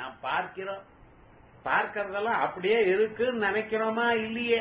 நாம் பார்க்கிறோம் பார்க்கறதெல்லாம் அப்படியே இருக்குன்னு நினைக்கிறோமா இல்லையே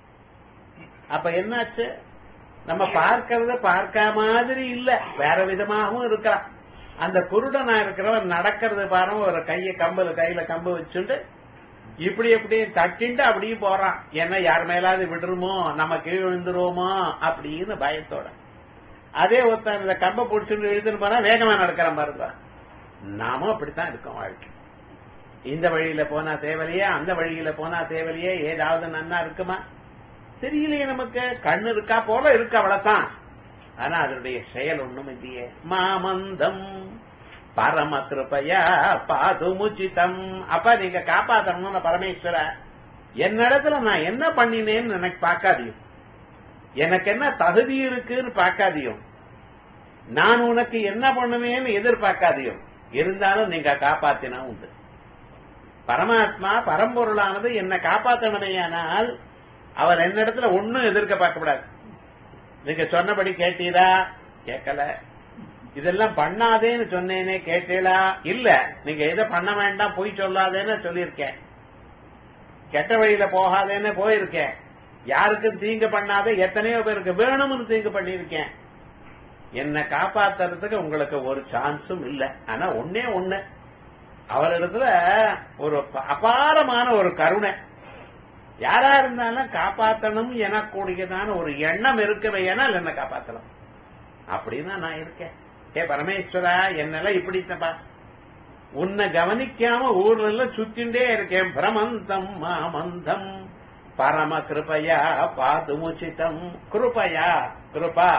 அப்ப என்னாச்சு நம்ம பார்க்கறத பார்க்க மாதிரி இல்ல வேற விதமாகவும் இருக்கலாம் அந்த குருடனா இருக்கிறவன் நடக்கிறது பாருங்க ஒரு கைய கம்புல கையில கம்பு வச்சுட்டு இப்படி இப்படி தட்டிண்டு அப்படியே போறான் ஏன்னா யார் மேலாவது விடுறோமோ நம்ம கீழ் விழுந்துருவோமோ அப்படின்னு பயத்தோட அதே ஒருத்தன் இந்த கம்பை பிடிச்சிட்டு இழுத்துன்னு போனா வேகமா நடக்கிற மாதிரி தான் நாமும் அப்படித்தான் இருக்கோம் வாழ்க்கை இந்த வழியில போனா தேவலையே அந்த வழியில போனா தேவலையே ஏதாவது நன்னா இருக்குமா தெரியலையே நமக்கு கண்ணு இருக்கா போல இருக்கு அவ்வளவுதான் ஆனா அதனுடைய செயல் ஒண்ணும் இல்லையே மாமந்தம் பரம கிருபையா பாதுமுச்சிதம் அப்ப நீங்க காப்பாத்தணும்னு பரமேஸ்வர என்னிடத்துல நான் என்ன பண்ணினேன்னு எனக்கு பார்க்காதியும் எனக்கு என்ன தகுதி இருக்குன்னு பார்க்காதியும் நான் உனக்கு என்ன பண்ணுவேன்னு எதிர்பார்க்காதியும் இருந்தாலும் நீங்க காப்பாத்தினா உண்டு பரமாத்மா பரம்பொருளானது என்ன காப்பாத்தணுமேயானால் அவர் என்னிடத்துல ஒன்னும் எதிர்க்க பார்க்கப்படாது நீங்க சொன்னபடி கேட்டீரா கேட்கல இதெல்லாம் பண்ணாதேன்னு சொன்னேனே கேட்டீளா இல்ல நீங்க எதை பண்ண வேண்டாம் போய் சொல்லாதேன்னு சொல்லியிருக்கேன் கெட்ட வழியில போகாதேன்னு போயிருக்கேன் யாருக்கும் தீங்கு பண்ணாத எத்தனையோ பேருக்கு வேணும்னு தீங்கு பண்ணியிருக்கேன் என்ன காப்பாத்துறதுக்கு உங்களுக்கு ஒரு சான்ஸும் இல்ல ஆனா ஒன்னே ஒண்ணு அவரிடத்துல ஒரு அபாரமான ஒரு கருணை யாரா இருந்தாலும் காப்பாத்தணும் எனக்கூடியதான ஒரு எண்ணம் இருக்கவே ஏனால் என்ன காப்பாத்தலாம் அப்படின்னு நான் இருக்கேன் ஏ பரமேஸ்வரா என்னெல்லாம் இப்படித்தப்பா உன்னை கவனிக்காம ஊர்ல எல்லாம் சுத்திண்டே இருக்கேன் பிரமந்தம் மாமந்தம் பரம கிருபையா பாதுமுச்சிதம் கிருபையா கிருபா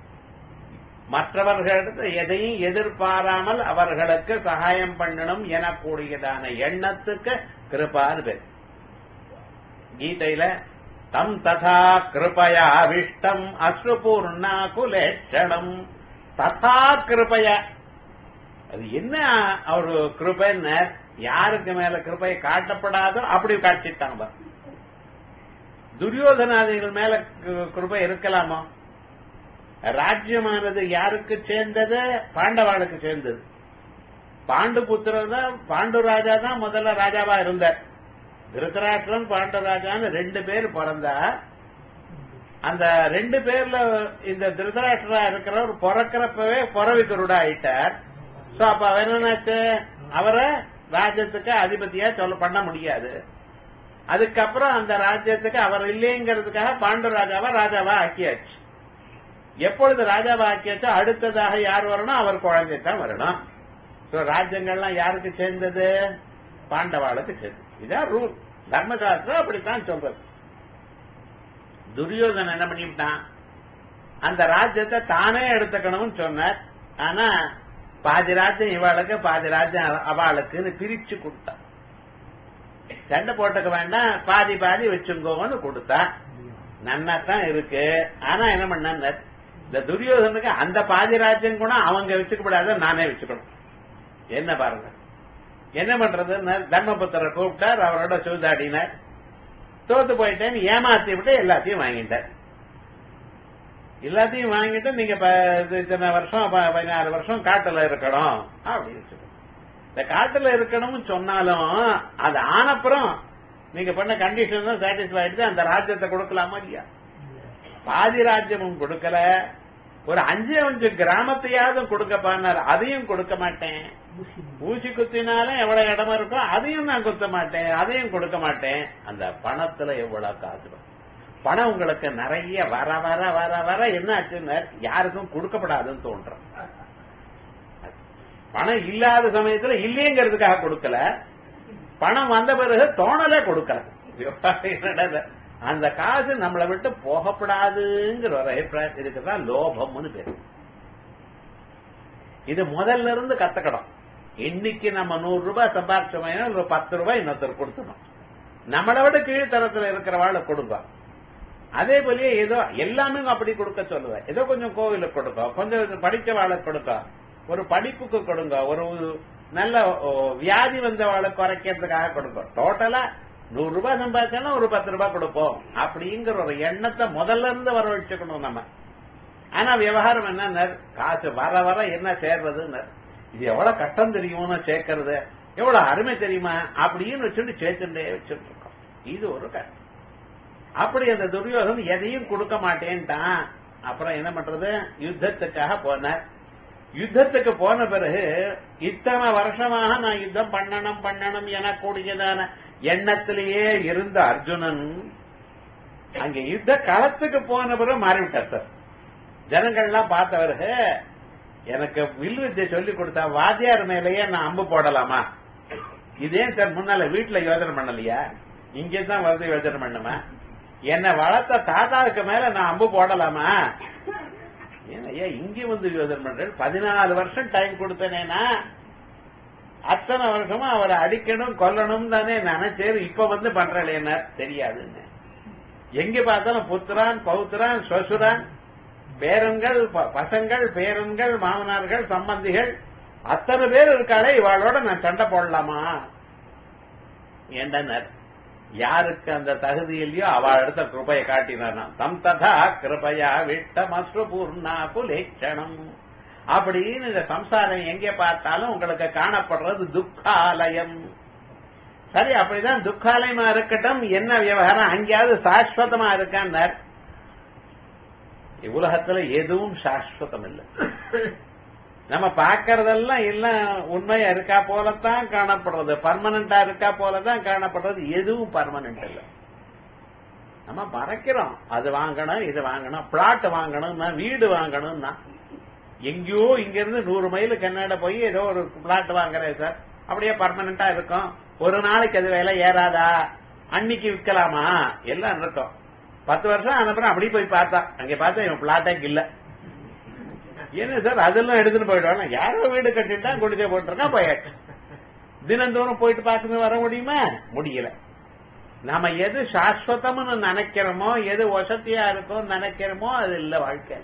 மற்றவர்களிடத்து எதையும் எதிர்பாராமல் அவர்களுக்கு சகாயம் பண்ணணும் எனக்கூடியதான எண்ணத்துக்கு கிருபான்னு பேர் கீதையில தம் ததா கிருபயா விஷ்டம் அஸ்ருபூர்ணா குலேஷணம் ததா கிருபயா அது என்ன ஒரு கிருபைன்னு யாருக்கு மேல கிருபை காட்டப்படாதோ அப்படி காட்டிட்டாங்க துரியோதனாதிகள் மேல கிருபை இருக்கலாமோ ராஜ்யமானது யாருக்கு சேர்ந்தது பாண்டவாளுக்கு சேர்ந்தது பாண்டு புத்திரர் தான் பாண்டு ராஜா தான் முதல்ல ராஜாவா இருந்தார் திருத்தராஷ்டிரம் பாண்டராஜான்னு ரெண்டு பேர் பிறந்தா அந்த ரெண்டு பேர்ல இந்த திருதராஷ்டிரா இருக்கிறவர் பிறக்கிறப்பவே புறவிக்கருடா ஆயிட்டார் சோ அப்ப அவர் என்னன்னாச்சு அவரை ராஜ்யத்துக்கு அதிபதியா சொல்ல பண்ண முடியாது அதுக்கப்புறம் அந்த ராஜ்யத்துக்கு அவர் இல்லைங்கிறதுக்காக பாண்டு ராஜாவா ராஜாவா ஆக்கியாச்சு எப்பொழுது ராஜாவா ஆக்கியாச்சோ அடுத்ததாக யார் வரணும் அவர் குழந்தை தான் வரணும் சோ ராஜ்யங்கள்லாம் யாருக்கு சேர்ந்தது பாண்டவாளுக்கு சேர்ந்தது இதான் ரூல் தர்மசாஸ்திரம் அப்படித்தான் சொல்றது துரியோதன் என்ன பண்ணிவிட்டான் அந்த ராஜ்யத்தை தானே எடுத்துக்கணும்னு சொன்னார் ஆனா பாதி ராஜ்யம் இவாளுக்கு பாதி ராஜ்யம் அவளுக்குன்னு பிரிச்சு கொடுத்தான் சண்டை போட்டுக்க வேண்டாம் பாதி பாதி வச்சுங்கோன்னு கொடுத்தா நன்னாத்தான் இருக்கு ஆனா என்ன பண்ண இந்த துரியோதனுக்கு அந்த பாதி ராஜ்யம் கூட அவங்க வச்சுக்க கூடாது நானே வச்சுக்கணும் என்ன பாருங்க என்ன பண்றது தர்மபுத்திர கூப்பிட்டார் அவரோட சூதாடினார் தோத்து போயிட்டேன்னு ஏமாத்தி விட்டு எல்லாத்தையும் வாங்கிட்டார் எல்லாத்தையும் வாங்கிட்டு நீங்க இத்தனை வருஷம் பதினாறு வருஷம் காட்டுல இருக்கணும் அப்படின்னு சொல்லி இந்த காட்டுல இருக்கணும்னு சொன்னாலும் அது ஆனப்புறம் நீங்க பண்ண கண்டிஷன் தான் சாட்டிஸ்ஃபை ஆயிடுச்சு அந்த ராஜ்யத்தை கொடுக்கலாமா இல்லையா பாதி ராஜ்யமும் கொடுக்கல ஒரு அஞ்சு அஞ்சு கிராமத்தையாவது கொடுக்கப்பான்னார் அதையும் கொடுக்க மாட்டேன் ஊசி குத்தினாலும் எவ்வளவு இடமா இருக்கோ அதையும் நான் குத்த மாட்டேன் அதையும் கொடுக்க மாட்டேன் அந்த பணத்துல எவ்வளவு காசு பணம் உங்களுக்கு நிறைய வர வர வர வர என்ன ஆச்சுன்னு யாருக்கும் கொடுக்கப்படாதுன்னு தோன்றும் பணம் இல்லாத சமயத்துல இல்லைங்கிறதுக்காக கொடுக்கல பணம் வந்த பிறகு தோணலே கொடுக்கல அந்த காசு நம்மளை விட்டு போகப்படாதுங்கிற ஒரு அபிப்பிராயம் இருக்குதான் லோபம்னு பேரு இது முதல்ல இருந்து கத்துக்கணும் இன்னைக்கு நம்ம நூறு ரூபாய் சம்பாரிச்சோம்னா ஒரு பத்து ரூபாய் இன்னொருத்தர் கொடுத்துணும் நம்மளை விட கீழ்த்தரத்துல இருக்கிறவாள் கொடுங்க அதே போலயே ஏதோ எல்லாமே அப்படி கொடுக்க சொல்லுவேன் ஏதோ கொஞ்சம் கோவிலுக்கு கொடுக்க கொஞ்சம் படிச்சவாளுக்கு கொடுக்க ஒரு படிப்புக்கு கொடுங்க ஒரு நல்ல வியாதி வந்தவாளை குறைக்கிறதுக்காக கொடுங்க டோட்டலா நூறு ரூபாய் சம்பாதிச்சாலும் ஒரு பத்து ரூபாய் கொடுப்போம் அப்படிங்கிற ஒரு எண்ணத்தை முதல்ல இருந்து வர வச்சுக்கணும் நம்ம ஆனா விவகாரம் என்ன காசு வர வர என்ன சேர்றதுன்னு இது எவ்வளவு கஷ்டம் தெரியுமோ சேர்க்கறது எவ்வளவு அருமை தெரியுமா அப்படின்னு வச்சுட்டு சேர்த்துட்டே வச்சுட்டு இருக்கோம் இது ஒரு கதை அப்படி அந்த துரியோதன் எதையும் கொடுக்க மாட்டேன்ட்டான் அப்புறம் என்ன பண்றது யுத்தத்துக்காக போனார் யுத்தத்துக்கு போன பிறகு இத்தனை வருஷமாக நான் யுத்தம் பண்ணணும் பண்ணணும் என கூடியதான எண்ணத்திலேயே இருந்த அர்ஜுனன் அங்க யுத்த களத்துக்கு போன பிறகு மாறிவிட்டார் சார் ஜனங்கள்லாம் பார்த்தவரு எனக்கு வில் வித்தை சொல்லி கொடுத்தா வாத்தியார் மேலேயே நான் அம்பு போடலாமா இதே சார் முன்னால வீட்டுல யோசனை பண்ணலையா இங்கே தான் வந்து யோசனை பண்ணுமா என்னை வளர்த்த தாத்தாவுக்கு மேல நான் அம்பு போடலாமா ஏன்னா ஏன் இங்கே வந்து யோசனை பண்றேன் பதினாலு வருஷம் டைம் கொடுத்தனேனா அத்தனை வருஷமா அவரை அடிக்கணும் கொல்லணும் தானே நினைச்சேன் இப்ப வந்து பண்றேன் தெரியாதுன்னு எங்க பார்த்தாலும் புத்திரான் பௌத்திரான் சொசுரான் பேரன்கள் ப- பசங்கள் பேரன்கள் மாமனார்கள் சம்பந்திகள் அத்தனை பேர் இருக்காளே இவாளோட நான் சண்டை போடலாமா ஏண்டனர் யாருக்கு அந்த தகுதி இல்லையோ அவள் இடத்த கிருபையை காட்டினார் தம் ததா கிருபையா விட்ட மஸ்ரு பூர்ணா புலேட்சணம் அப்படின்னு இந்த சம்சாரம் எங்கே பார்த்தாலும் உங்களுக்கு காணப்படுறது துக்காலயம் சரி அப்படிதான் துக்காலயமா இருக்கட்டும் என்ன விவகாரம் அங்கேயாவது சாஸ்வதமா இருக்கான்னார் உலகத்துல எதுவும் சாஸ்வதம் இல்லை நம்ம பார்க்கறதெல்லாம் எல்லாம் உண்மையா இருக்கா போலத்தான் காணப்படுறது பர்மனண்டா இருக்கா போலதான் காணப்படுறது எதுவும் பர்மனன்ட் இல்லை நம்ம மறைக்கிறோம் அது வாங்கணும் இது வாங்கணும் பிளாட் வாங்கணும்னா வீடு வாங்கணும்னா எங்கேயோ இங்க இருந்து நூறு மைல் கன்னட போய் ஏதோ ஒரு பிளாட் வாங்குறேன் சார் அப்படியே பர்மனண்டா இருக்கும் ஒரு நாளைக்கு அது விலை ஏறாதா அன்னைக்கு விற்கலாமா எல்லாம் இருக்கும் பத்து வருஷம் அனுப்புறேன் அப்படி போய் பார்த்தா அங்க பார்த்தா இவன் பிளாட்டே இல்ல என்ன சார் அதெல்லாம் எடுத்துட்டு போயிடுவாங்க யாரோ வீடு கட்டிட்டா குடிச்சே போட்டிருக்கான் போயாச்சு தினந்தோறும் போயிட்டு பார்த்துட்டு வர முடியுமா முடியல நாம எது சாஸ்வதம்னு நினைக்கிறோமோ எது வசதியா இருக்கும் நினைக்கிறோமோ அது இல்ல வாழ்க்கை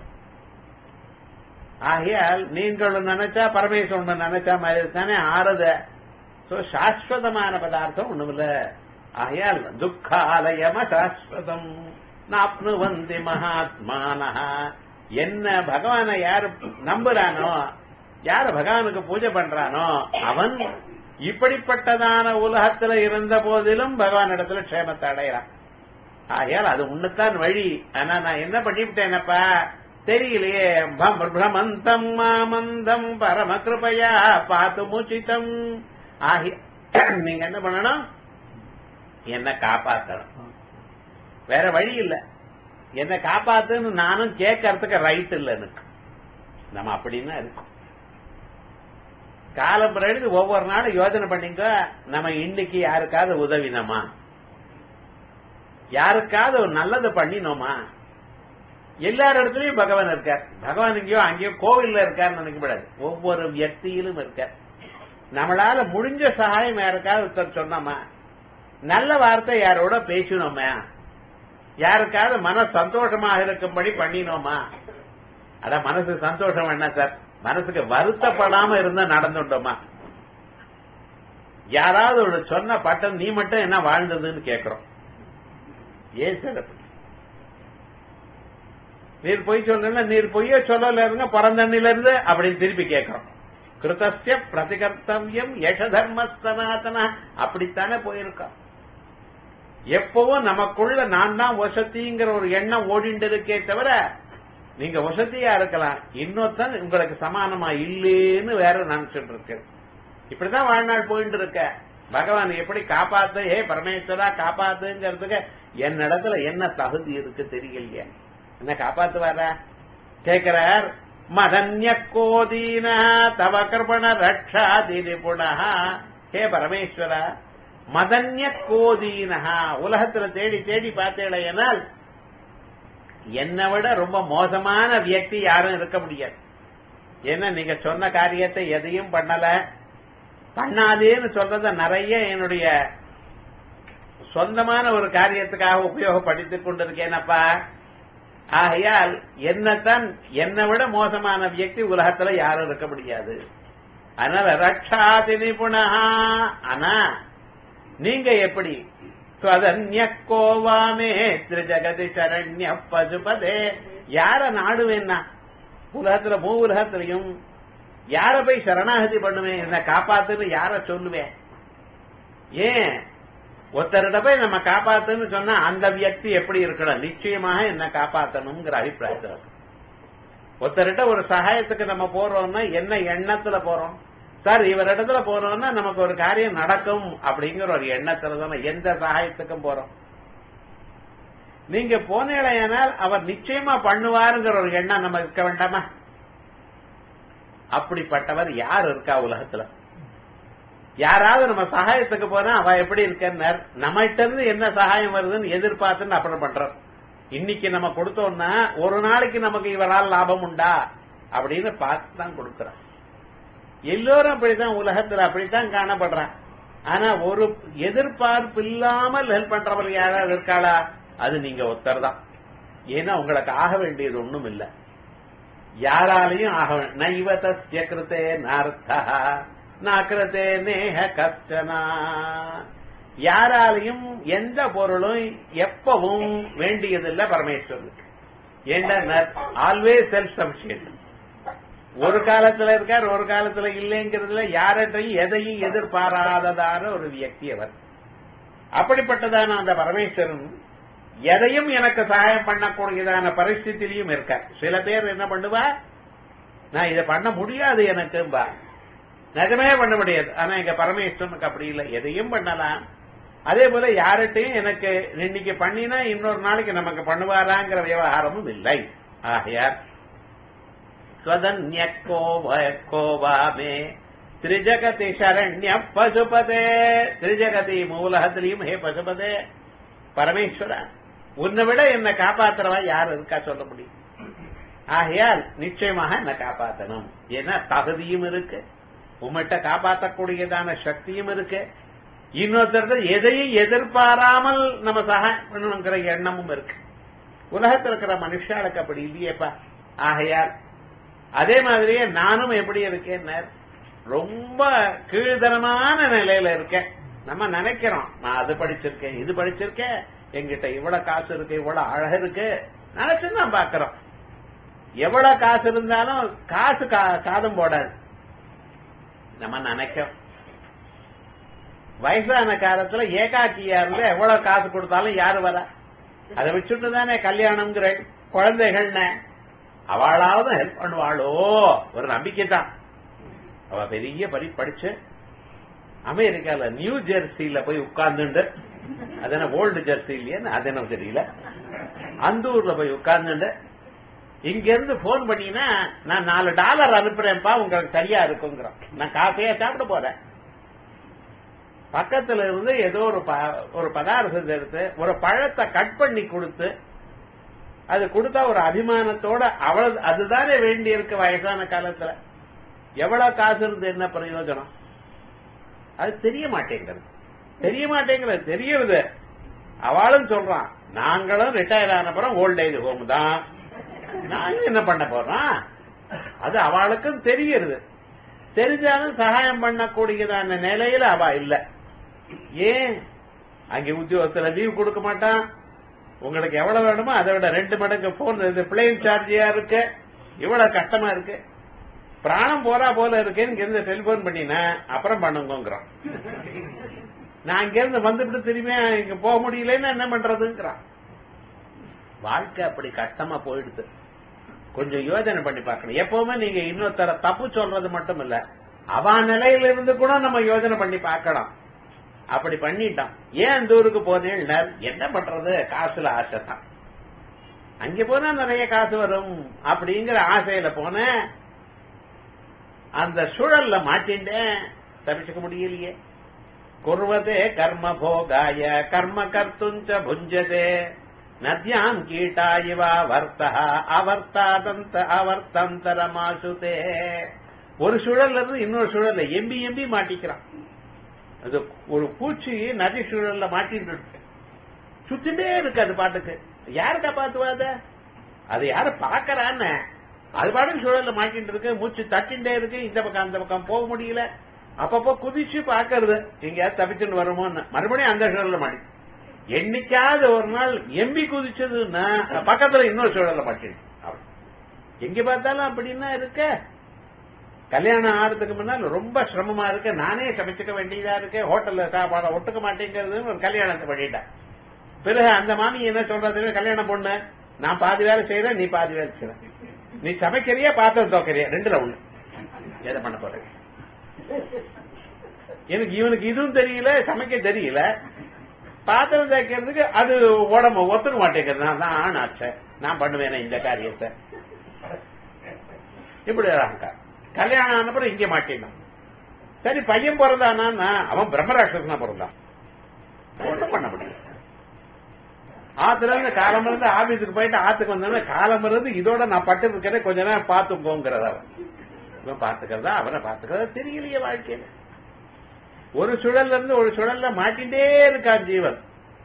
ஆகையால் நீங்களும் நினைச்சா பரமேஸ்வரன் நினைச்சா மாதிரி தானே ஆறுத சோ சாஸ்வதமான பதார்த்தம் ஒண்ணுமில்ல ஆகையால் துக்காலயம சாஸ்வதம் நாப்னு வந்தி மகாத்மானஹா என்ன பகவானை யாரு நம்புறானோ யாரு பகவானுக்கு பூஜை பண்றானோ அவன் இப்படிப்பட்டதான உலகத்துல இருந்த போதிலும் பகவான் இடத்துல க்ஷேமத்தை அடையறான் ஆகையால் அது உன்னுத்தான் வழி ஆனா நான் என்ன பண்ணிவிட்டேனப்பா தெரியலையே பம் பிரமந்தம் மாமந்தம் பரம கிருபையா பார்த்து மூச்சித்தம் ஆகிய நீங்க என்ன பண்ணணும் என்ன காப்பாத்தணும் வேற வழி இல்ல என்ன காப்பாத்துன்னு நானும் கேட்கறதுக்கு ரைட் இல்ல எனக்கு நம்ம அப்படின்னா இருக்கும் காலம் பிறகு ஒவ்வொரு நாளும் யோசனை பண்ணிங்க நம்ம இன்னைக்கு யாருக்காவது உதவினோமா யாருக்காவது ஒரு நல்லது பண்ணினோமா எல்லார் இடத்துலயும் பகவான் இருக்கார் பகவான் எங்கேயோ அங்கேயோ கோவில்ல இருக்காருன்னு நினைக்கப்படாது ஒவ்வொரு வியக்தியிலும் இருக்கார் நம்மளால முடிஞ்ச சகாயம் யாருக்காவது ஒருத்தர் சொன்னோமா நல்ல வார்த்தை யாரோட பேசினோமா யாருக்காவது மன சந்தோஷமாக இருக்கும்படி பண்ணினோமா அட மனசு சந்தோஷம் என்ன சார் மனசுக்கு வருத்தப்படாம இருந்தா நடந்துட்டோமா யாராவது ஒரு சொன்ன பட்டம் நீ மட்டும் என்ன வாழ்ந்ததுன்னு கேக்குறோம் ஏன் சார் அப்படி நீர் பொய் சொல்லல நீர் பொய்ய சொல்லல இருங்க பிறந்தண்ணில இருந்து அப்படின்னு திருப்பி கேட்கிறோம் கிருதஸ்ய பிரதிகர்த்தவியம் யச தர்ம சனாதன அப்படித்தானே போயிருக்கோம் எப்பவும் நமக்குள்ள நான் தான் வசதிங்கிற ஒரு எண்ணம் ஓடிண்டு இருக்கே தவிர நீங்க வசதியா இருக்கலாம் இன்னொருத்தன் உங்களுக்கு சமானமா இல்லேன்னு வேற நினைச்சிட்டு இருக்கு இப்படிதான் வாழ்நாள் போயிட்டு இருக்க பகவான் எப்படி காப்பாத்து ஏ பரமேஸ்வரா காப்பாத்துங்கிறதுக்கு என்னிடத்துல என்ன தகுதி இருக்கு தெரியலையே என்ன காப்பாத்துவாரா கேட்கிறார் மதன்ய கோதீன தவ கிருபண ரக்ஷாதி நிபுணா ஹே பரமேஸ்வரா மதன்ய கோதீனஹா உலகத்துல தேடி தேடி பார்த்தேனால் என்னை விட ரொம்ப மோசமான வியக்தி யாரும் இருக்க முடியாது ஏன்னா நீங்க சொன்ன காரியத்தை எதையும் பண்ணல பண்ணாதேன்னு சொல்றத நிறைய என்னுடைய சொந்தமான ஒரு காரியத்துக்காக உபயோகப்படுத்திக் கொண்டிருக்கேனப்பா ஆகையால் என்னத்தான் என்னை விட மோசமான வியக்தி உலகத்துல யாரும் இருக்க முடியாது அதனால ரக்ஷாதி நிபுணா ஆனா நீங்க எப்படி ஸ்வதன்யக்கோவாமே திருஜகதி சரண்ய பசுபதே யார நாடுவேன்னா உலகத்துல மூ உலகத்திலையும் யார போய் சரணாகதி பண்ணுவேன் என்ன காப்பாத்துன்னு யார சொல்லுவேன் ஏன் ஒருத்தரிட போய் நம்ம காப்பாத்துன்னு சொன்னா அந்த வியக்தி எப்படி இருக்கணும் நிச்சயமாக என்ன காப்பாத்தணுங்கிற அபிப்பிராயத்தில் இருக்கு. ஒருத்தர்கிட்ட ஒரு சகாயத்துக்கு நம்ம போறோம்னா என்ன எண்ணத்துல போறோம் சார் இவரிடத்துல போறோம்னா நமக்கு ஒரு காரியம் நடக்கும் அப்படிங்கிற ஒரு எண்ணத்துல தானே எந்த சகாயத்துக்கும் போறோம் நீங்க போனேனால் அவர் நிச்சயமா பண்ணுவாருங்கிற ஒரு எண்ணம் நம்ம இருக்க வேண்டாமா அப்படிப்பட்டவர் யார் இருக்கா உலகத்துல யாராவது நம்ம சகாயத்துக்கு போனா அவ எப்படி இருக்கன்னார் நம்மகிட்ட இருந்து என்ன சகாயம் வருதுன்னு எதிர்பார்த்துன்னு அப்புறம் பண்றார் இன்னைக்கு நம்ம கொடுத்தோம்னா ஒரு நாளைக்கு நமக்கு இவரால் லாபம் உண்டா அப்படின்னு பார்த்து தான் கொடுக்கிறார் எல்லோரும் அப்படித்தான் உலகத்துல அப்படித்தான் காணப்படுறான் ஆனா ஒரு எதிர்பார்ப்பு இல்லாமல் ஹெல்ப் பண்றவர் யாராவது இருக்காளா அது நீங்க ஒருத்தர் தான் ஏன்னா உங்களுக்கு ஆக வேண்டியது ஒண்ணும் இல்ல யாராலையும் ஆக வே- நைவ தஸ்ய கிருத்தே நார்த்தா நாக்கிரதே நேஹ கஷ்டனா யாராலையும் எந்த பொருளும் எப்பவும் வேண்டியதில்லை பரமேஸ்வரனுக்கு ஏண்டா ஆல்வேஸ் செல்ஃப் சஃபிஷியன்ட் ஒரு காலத்துல இருக்கார் ஒரு காலத்துல இல்லைங்கிறதுல யார்கிட்டையும் எதையும் எதிர்பாராததான ஒரு வியக்தி அவர் அப்படிப்பட்டதான அந்த பரமேஸ்வரன் எதையும் எனக்கு சகாயம் பண்ணக்கூடியதான பரிஸ்தித்திலையும் இருக்கார் சில பேர் என்ன பண்ணுவா நான் இதை பண்ண முடியாது எனக்கும்பா நிஜமே பண்ண முடியாது ஆனா எங்க பரமேஸ்வரனுக்கு அப்படி இல்லை எதையும் பண்ணலாம் அதே போல யார்கிட்டையும் எனக்கு இன்னைக்கு பண்ணினா இன்னொரு நாளைக்கு நமக்கு பண்ணுவாராங்கிற விவகாரமும் இல்லை ஆகையார் ஸ்வதன்யக்கோ வயக்கோ வாமே திரிஜகதி சரண்ய பசுபதே திரிஜகதி மூலகத்திலையும் ஹே பசுபதே பரமேஸ்வரா உன்னை விட என்னை காப்பாத்துறவா யார் இருக்கா சொல்ல முடியும் ஆகையால் நிச்சயமாக என்ன காப்பாத்தணும் ஏன்னா தகுதியும் இருக்கு உம்மிட்ட காப்பாற்றக்கூடியதான சக்தியும் இருக்கு இன்னொருத்தர் எதையும் எதிர்பாராமல் நம்ம சகாயம் பண்ணணுங்கிற எண்ணமும் இருக்கு உலகத்தில் இருக்கிற மனுஷாளுக்கு அப்படி இல்லையேப்பா ஆகையால் அதே மாதிரியே நானும் எப்படி இருக்கேன் ரொம்ப கீழ்தரமான நிலையில இருக்கேன் நம்ம நினைக்கிறோம் நான் அது படிச்சிருக்கேன் இது படிச்சிருக்கேன் எங்கிட்ட இவ்வளவு காசு இருக்கு இவ்வளவு அழகு இருக்கு நினைச்சு தான் பாக்குறோம் எவ்வளவு காசு இருந்தாலும் காசு கா- காதும் போடாது நம்ம நினைக்கிறோம் வயசான காலத்துல ஏகாக்கியா இருந்து எவ்வளவு காசு கொடுத்தாலும் யாரு வரா அதை வச்சுட்டு தானே கல்யாணம்ங்கிற குழந்தைகள்னு அவளாவது ஹெல்ப் பண்ணுவாளோ ஒரு நம்பிக்கை தான் அவ பெரிய படி படிச்சு அமெரிக்கால நியூ ஜெர்சியில போய் உட்கார்ந்துண்டு அது என்ன ஓல்டு ஜெர்சி இல்லையான்னு அது என்ன தெரியல அந்த ஊர்ல போய் உட்கார்ந்துண்டு இங்க இருந்து போன் பண்ணினா நான் நாலு டாலர் அனுப்புறேன்ப்பா உங்களுக்கு சரியா இருக்குங்கிறான் நான் காஃபியா சாப்பிட போறேன் பக்கத்துல இருந்து ஏதோ ஒரு ப- ஒரு பதார்த்தத்தை எடுத்து ஒரு பழத்தை கட் பண்ணி கொடுத்து அது கொடுத்தா ஒரு அபிமானத்தோட அவ்வளவு அதுதானே வேண்டி இருக்கு வயசான காலத்துல எவ்வளவு காசு இருந்து என்ன பிரயோஜனம் அது தெரிய மாட்டேங்கிறது தெரிய மாட்டேங்கிறது தெரியுது அவளும் சொல்றான் நாங்களும் ரிட்டையர் ஆன அப்புறம் ஓல்ட் ஏஜ் ஹோம் தான் நாங்க என்ன பண்ண போறோம் அது அவளுக்கும் தெரியுது தெரிஞ்சாலும் சகாயம் பண்ணக்கூடியதான நிலையில அவ இல்ல ஏன் அங்க உத்தியோகத்துல லீவ் கொடுக்க மாட்டான் உங்களுக்கு எவ்வளவு வேணுமோ அதை விட ரெண்டு மடங்கு போன் இது பிளேன் சார்ஜியா இருக்கு இவ்வளவு கஷ்டமா இருக்கு பிராணம் போறா போல இருக்கேன்னு இங்க இருந்து டெலிபோன் பண்ணினா அப்புறம் பண்ணுங்கிறான் நான் இங்க இருந்து வந்துட்டு திரும்பி இங்க போக முடியலன்னா என்ன பண்றதுங்கிறான் வாழ்க்கை அப்படி கஷ்டமா போயிடுது கொஞ்சம் யோசனை பண்ணி பார்க்கணும் எப்பவுமே நீங்க இன்னொருத்தர தப்பு சொல்றது மட்டும் இல்ல அவ நிலையில இருந்து கூட நம்ம யோசனை பண்ணி பார்க்கலாம் அப்படி பண்ணிட்டான் ஏன் அந்த ஊருக்கு போனேன் என்ன பண்றது காசுல ஆசை தான் அங்க போனா நிறைய காசு வரும் அப்படிங்கிற ஆசையில போனேன் அந்த சுழல்ல மாட்டின்றேன் தப்பிச்சுக்க முடியலையே குர்வதே கர்ம போகாய கர்ம கர்த்துஞ்ச புஞ்சதே நத்யாம் கீட்டா இவா வர்த்தா அவர்த்தாதந்த அவர்த்தந்தரமாசுதே ஒரு சுழல்ல இருந்து இன்னொரு சுழல்ல எம்பி எம்பி மாட்டிக்கிறான் அது ஒரு பூச்சி நதி சுழல்ல மாட்டிட்டு இருக்கு சுத்திட்டே இருக்கு அது பாட்டுக்கு யாரு காப்பாத்துவாத அது யாரு பாக்கறான்னு அது பாட்டுக்கு சுழல்ல மாட்டிட்டு இருக்கு மூச்சு தட்டிண்டே இருக்கு இந்த பக்கம் அந்த பக்கம் போக முடியல அப்பப்போ குதிச்சு பாக்குறது எங்கேயாவது தப்பிச்சுன்னு வருமோன்னு மறுபடியும் அந்த சுழல்ல மாட்டி என்னைக்காவது ஒரு நாள் எம்பி குதிச்சதுன்னா பக்கத்துல இன்னொரு சுழல்ல மாட்டிருக்கு அவ்வளவு. எங்க பார்த்தாலும் அப்படின்னா இருக்க கல்யாணம் ஆறதுக்கு முன்னால் ரொம்ப சிரமமா இருக்கு நானே சமைச்சுக்க வேண்டியதா இருக்கு ஹோட்டல்ல சாப்பாட ஒட்டுக்க மாட்டேங்கிறதுன்னு ஒரு கல்யாணத்தை பண்ணிட்டேன் பிறகு அந்த மாமி என்ன சொல்றது கல்யாணம் பொண்ணு நான் பாதி வேலை செய்யறேன் நீ பாதி வேலை செய்யற நீ சமைக்கிறியா பாத்திரம் துவைக்கிறியா ரெண்டுல ஒண்ணு எதை பண்ண போற எனக்கு இவனுக்கு இதுவும் தெரியல சமைக்க தெரியல பாத்திரம் தேய்க்கிறதுக்கு அது உடம்பு ஒத்துக்க மாட்டேங்கிறது நான் தான் ஆண் ஆச்ச நான் பண்ணுவேனே இந்த காரியத்தை இப்படி அகங்காரம் கல்யாணம் ஆனப்புறம் இங்க மாட்டினான் சரி பையன் பிறந்தானா அவன் பிரம்மராட்சசனா பிறந்தான் ஒண்ணும் பண்ண முடியும் ஆத்துல இருந்து காலம் இருந்து ஆபீஸுக்கு போயிட்டு ஆத்துக்கு வந்தோம்னா காலம் இருந்து இதோட நான் பட்டு இருக்கிறத கொஞ்ச நேரம் பார்த்து போங்கிறத அவன் இவன் பார்த்துக்கிறதா அவனை பார்த்துக்கிறதா தெரியலையே வாழ்க்கையில ஒரு சுழல்ல இருந்து ஒரு சுழல்ல மாட்டிகிட்டே இருக்கான் ஜீவன்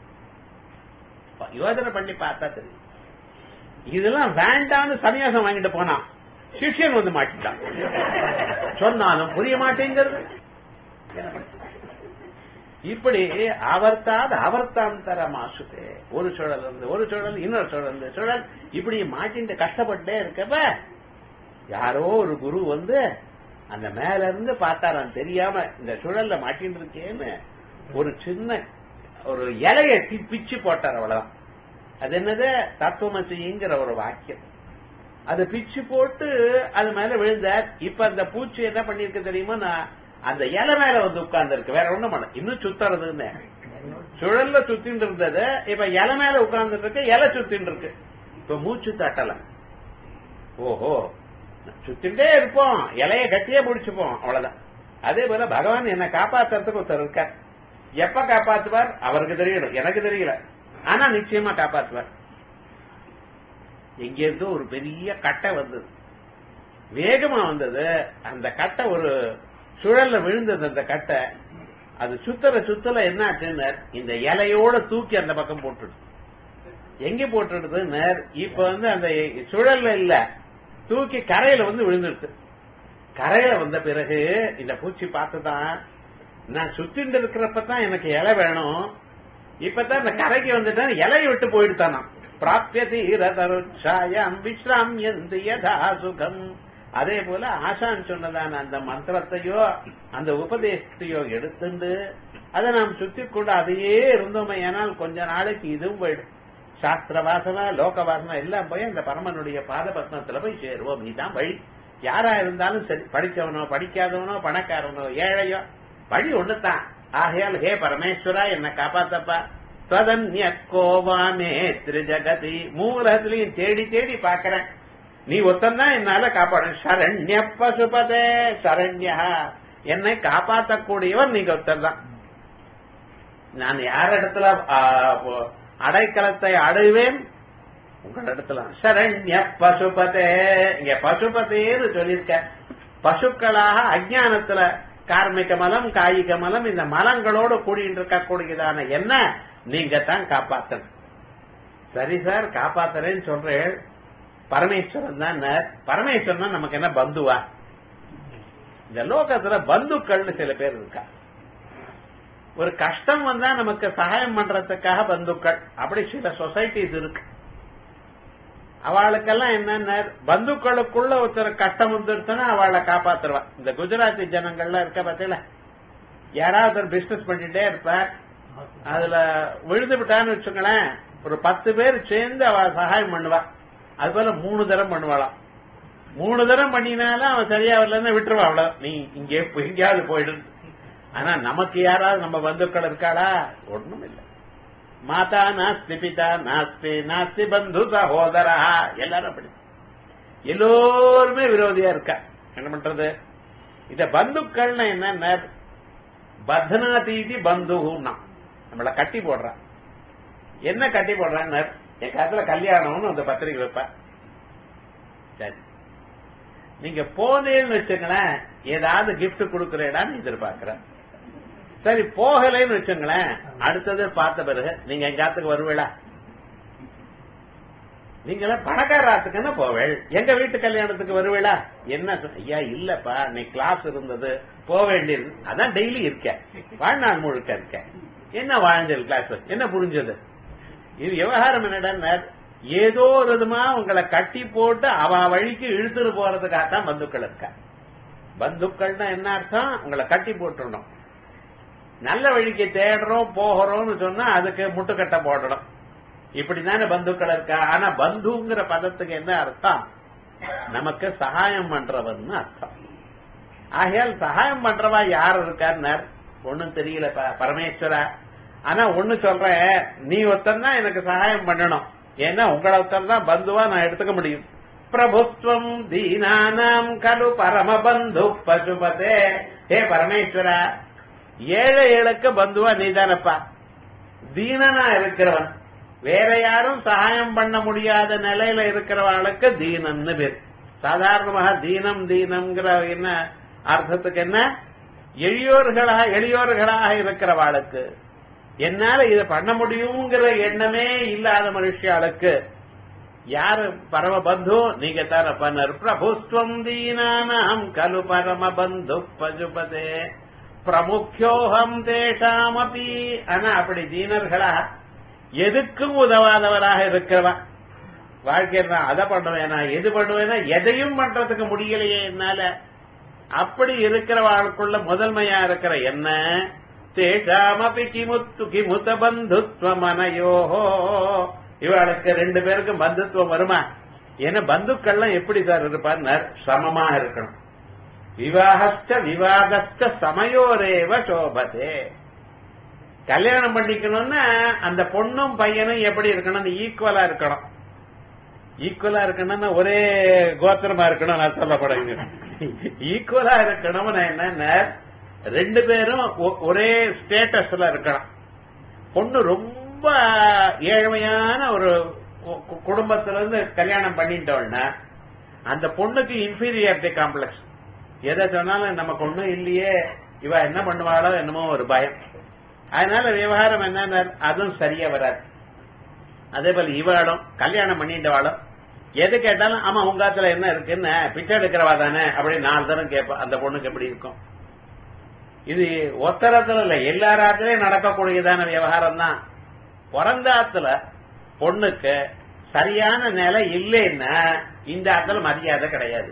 யோசனை பண்ணி பார்த்தா தெரியும் இதெல்லாம் வேண்டாம்னு சன்னியாசம் வாங்கிட்டு போனான் சிஷ்யன் வந்து மாட்டிட்டான் சொன்னாலும் புரிய மாட்டேங்கிறது என்ன பண்றது? இப்படி அவர்த்தாது அவர்த்தாந்தர மாசுதே ஒரு சுழல் இருந்து ஒரு சுழல் இன்னொரு சுழல் இருந்து சுழல் இப்படி மாட்டிட்டு கஷ்டப்பட்டே இருக்கப்ப யாரோ ஒரு குரு வந்து அந்த மேல இருந்து பார்த்தாராம் தெரியாம இந்த சுழல்ல மாட்டின்னு இருக்கேன்னு ஒரு சின்ன ஒரு இலைய தி- பிச்சு போட்டார் அவ்வளவுதான் அது என்னது தத்துவமசிங்கிற ஒரு வாக்கியம் அதை பிச்சு போட்டு அது மேல விழுந்தார் இப்ப அந்த பூச்சி என்ன பண்ணிருக்கு தெரியுமா நான் அந்த இலை மேல வந்து உட்கார்ந்து இருக்கு வேற ஒண்ணும் பண்ண இன்னும் சுத்துறதுன்னு சுழல்ல சுத்தின்னு இருந்தது இப்ப இலை மேல உட்கார்ந்து இருக்கு இலை சுத்தின்னு இருக்கு இப்ப மூச்சு தட்டல ஓஹோ சுத்திட்டே இருப்போம் இலைய கட்டியே முடிச்சுப்போம் அவ்வளவுதான் அதே போல பகவான் என்ன காப்பாத்துறதுக்கு ஒருத்தர் இருக்கார் எப்ப காப்பாத்துவார் அவருக்கு தெரியணும் எனக்கு தெரியல ஆனா நிச்சயமா காப்பாத்துவார் எங்க இருந்தோ ஒரு பெரிய கட்டை வந்தது வேகமா வந்தது அந்த கட்டை ஒரு சுழல்ல விழுந்தது அந்த கட்டை அது சுத்தல சுத்தல என்ன ஆச்சுன்னு இந்த இலையோட தூக்கி அந்த பக்கம் போட்டுடுது எங்க போட்டுடுதுன்னு இப்ப வந்து அந்த சுழல்ல இல்ல தூக்கி கரையில வந்து விழுந்துடுது கரையில வந்த பிறகு இந்த பூச்சி பார்த்துதான் நான் சுத்திட்டு இருக்கிறப்பதான் எனக்கு இலை வேணும் இப்பதான் இந்த கரைக்கு வந்துட்டேன் இலையை விட்டு போயிடுத்தானா பிராப்தியதி ரதருச்சாயம் விஸ்ராமியந்து யதா சுகம் அதே போல ஆசான் சொன்னதான அந்த மந்திரத்தையோ அந்த உபதேசத்தையோ எடுத்துண்டு அதை நாம் சுத்தி கொண்டு அதையே இருந்தோமே ஏனால் கொஞ்ச நாளைக்கு இதுவும் போயிடும் சாஸ்திர வாசனை லோக வாசனை எல்லாம் போய் அந்த பரமனுடைய பாத பத்மத்துல போய் சேருவோம் நீதான் வழி யாரா இருந்தாலும் சரி படிச்சவனோ படிக்காதவனோ பணக்காரனோ ஏழையோ வழி ஒண்ணுதான் ஆகையால் ஹே பரமேஸ்வரா என்ன காப்பாத்தப்பா ததன்ய கோவாமே திரிஜகதி மூலகத்திலையும் தேடி தேடி பாக்குறேன் நீ ஒத்தந்தான் என்னால காப்பாடு சரண்ய பசுபதே சரண்யா என்னை காப்பாற்றக்கூடியவர் நீங்க ஒருத்தர் தான் நான் யார் இடத்துல ஆ, அடைக்கலத்தை அடைவேன் உங்களிடத்துல சரண்ய பசுபதே இங்க பசுபதேன்னு சொல்லியிருக்க பசுக்களாக அஜானத்துல கார்மிக மலம் காயிக மலம் இந்த மலங்களோடு கூடிட்டு இருக்கக்கூடியதான என்ன நீங்க தான் காப்பாத்தணும் சரி சார் காப்பாத்துறேன்னு சொல்றேன் பரமேஸ்வரன் தான் பரமேஸ்வரன் நமக்கு என்ன பந்துவா இந்த லோகத்துல பந்துக்கள்னு சில பேர் இருக்கா ஒரு கஷ்டம் வந்தா நமக்கு சகாயம் பண்றதுக்காக பந்துக்கள் அப்படி சில சொசைட்டிஸ் இருக்கு அவளுக்கெல்லாம் என்னன்னா பந்துக்களுக்குள்ள ஒருத்தர் கஷ்டம் வந்துருச்சுன்னா அவளை காப்பாத்துருவா இந்த குஜராத்தி ஜனங்கள்லாம் இருக்க பார்த்தீங்களா யாராவது ஒரு பிசினஸ் பண்ணிட்டே இருப்பார் அதுல விழுந்து விட்டான்னு வச்சுங்களேன் ஒரு பத்து பேர் சேர்ந்து அவ சகாயம் பண்ணுவா அது போல மூணு தரம் பண்ணுவாளாம் மூணு தரம் பண்ணினாலும் அவன் சரியா வரலன்னா விட்டுருவா அவ்வளவு நீ இங்கே போ- எங்கேயாவது போயிடு ஆனா நமக்கு யாராவது நம்ம பந்துக்கள் இருக்காளா ஒண்ணும் இல்லை மாதா நாஸ்தி பிதா நாஸ்தி நாஸ்தி பந்து சகோதரா எல்லாரும் அப்படி எல்லோருமே விரோதியா இருக்கா என்ன பண்றது இந்த பந்துக்கள்னா என்ன பத்னாதீதி பந்துன்னா நம்மள கட்டி போடுறான் என்ன கட்டி போடுறான்னு என் காலத்துல கல்யாணம்னு அந்த பத்திரிக்கை வைப்பா சரி நீங்க போனேன்னு வச்சுங்களேன் ஏதாவது gift கொடுக்கறேடான்னு எதிர்பார்க்கிறேன் சரி போகலைன்னு வச்சுங்களேன் அடுத்தது பார்த்த பிறகு நீங்க எங்காத்துக்கு வருவீளா நீங்கள பணக்காராத்துக்குன்னு போவேள் எங்க வீட்டு கல்யாணத்துக்கு வருவீளா என்ன சொ- ஐயா இல்லப்பா நீ கிளாஸ் இருந்தது போக வேண்டியது அதான் டெய்லி இருக்க வாழ்நாள் முழுக்க இருக்க என்ன வாழ்ந்தது கிளாஸ் என்ன புரிஞ்சது இது விவகாரம் என்னடா ஏதோ ஒரு விதமா உங்களை கட்டி போட்டு அவ வழிக்கு இழுத்துட்டு போறதுக்காகத்தான் பந்துக்கள் இருக்கா பந்துக்கள்னா என்ன அர்த்தம் உங்களை கட்டி போட்டுடணும் நல்ல வழிக்கு தேடுறோம் போகிறோம்னு சொன்னா அதுக்கு முட்டுக்கட்டை போடணும் இப்படிதானே பந்துக்கள் இருக்கா ஆனா பந்துங்கிற பதத்துக்கு என்ன அர்த்தம் நமக்கு சகாயம் பண்றவன் அர்த்தம் ஆகையால் சகாயம் பண்றவா யார் இருக்கார் ஒண்ணும் தெரியல ப- பரமேஸ்வரா ஆனா ஒண்ணு சொல்றேன் நீ ஒருத்தன் தான் எனக்கு சகாயம் பண்ணணும் ஏன்னா உங்களை ஒருத்தன் தான் பந்துவா நான் எடுத்துக்க முடியும் பிரபுத்வம் தீனானாம் கலு பரமபந்து பசுபதே ஹே பரமேஸ்வரா ஏழைகளுக்கு பந்துவா நீதானப்பா தீனனா இருக்கிறவன் வேற யாரும் சகாயம் பண்ண முடியாத நிலையில இருக்கிறவர்களுக்கு தீனன்னு பேர் சாதாரணமாக தீனம் தீனம்ங்கிற என்ன அர்த்தத்துக்கு என்ன எளியோர்களாக எளியோர்களாக இருக்கிறவாளுக்கு என்னால இதை பண்ண முடியுங்கிற எண்ணமே இல்லாத மனுஷியாளுக்கு யாரு பரம பந்து நீங்க தான பண்ணர் பிரபுஸ்வம் தீனானாம் கலு பரம பந்து பசுபதே பிரமுக்கியோகம் தேஷாமபி ஆனா அப்படி தீனர்களா எதுக்கும் உதவாதவராக இருக்கிறவா வாழ்க்கையில் நான் அதை பண்ணுவேனா எது பண்ணுவேனா எதையும் பண்றதுக்கு முடியலையே என்னால அப்படி இருக்கிறவாளுக்குள்ள முதன்மையா இருக்கிற என்ன தேஷாமபி கிமுத்து கிமுத பந்துத்வ மனயோஹோ இவளுக்கு ரெண்டு பேருக்கும் பந்துத்துவம் வருமா ஏன்னா பந்துக்கள்லாம் எப்படி சார் இருப்பார் சமமா இருக்கணும் விவாகஸ்ட விவாதஸ்ட சமயோரேவ சோபதே கல்யாணம் பண்ணிக்கணும்னா அந்த பொண்ணும் பையனும் எப்படி இருக்கணும் ஈக்குவலா இருக்கணும் ஈக்குவலா இருக்கணும்னா ஒரே கோத்திரமா இருக்கணும் நான் சொல்லப்படுங்க ஈக்குவலா இருக்கணும்னா என்னன்னா ரெண்டு பேரும் ஒ- ஒரே ஸ்டேட்டஸ்ல இருக்கணும் பொண்ணு ரொம்ப ஏழ்மையான ஒரு கு- கு- குடும்பத்துல இருந்து கல்யாணம் பண்ணிட்டோம்னா அந்த பொண்ணுக்கு இன்ஃபீரியாரிட்டி காம்ப்ளெக்ஸ் எதை சொன்னாலும் நமக்கு ஒண்ணும் இல்லையே இவ என்ன பண்ணுவாளோ என்னமோ ஒரு பயம் அதனால விவகாரம் என்ன அதுவும் சரியா வராது அதே போல இவாளும் கல்யாணம் பண்ணிட்டவாளும் எது கேட்டாலும் ஆமா உங்க ஆத்துல என்ன இருக்குன்னு பிச்சை எடுக்கிறவா தானே அப்படின்னு நாலு தரம் கேட்பா அந்த பொண்ணுக்கு எப்படி இருக்கும் இது ஒத்தரத்துல இல்ல எல்லாராத்திலையும் நடக்கக்கூடியதான விவகாரம் தான் பிறந்த ஆத்துல பொண்ணுக்கு சரியான நிலை இல்லைன்னா இந்த ஆத்துல மரியாதை கிடையாது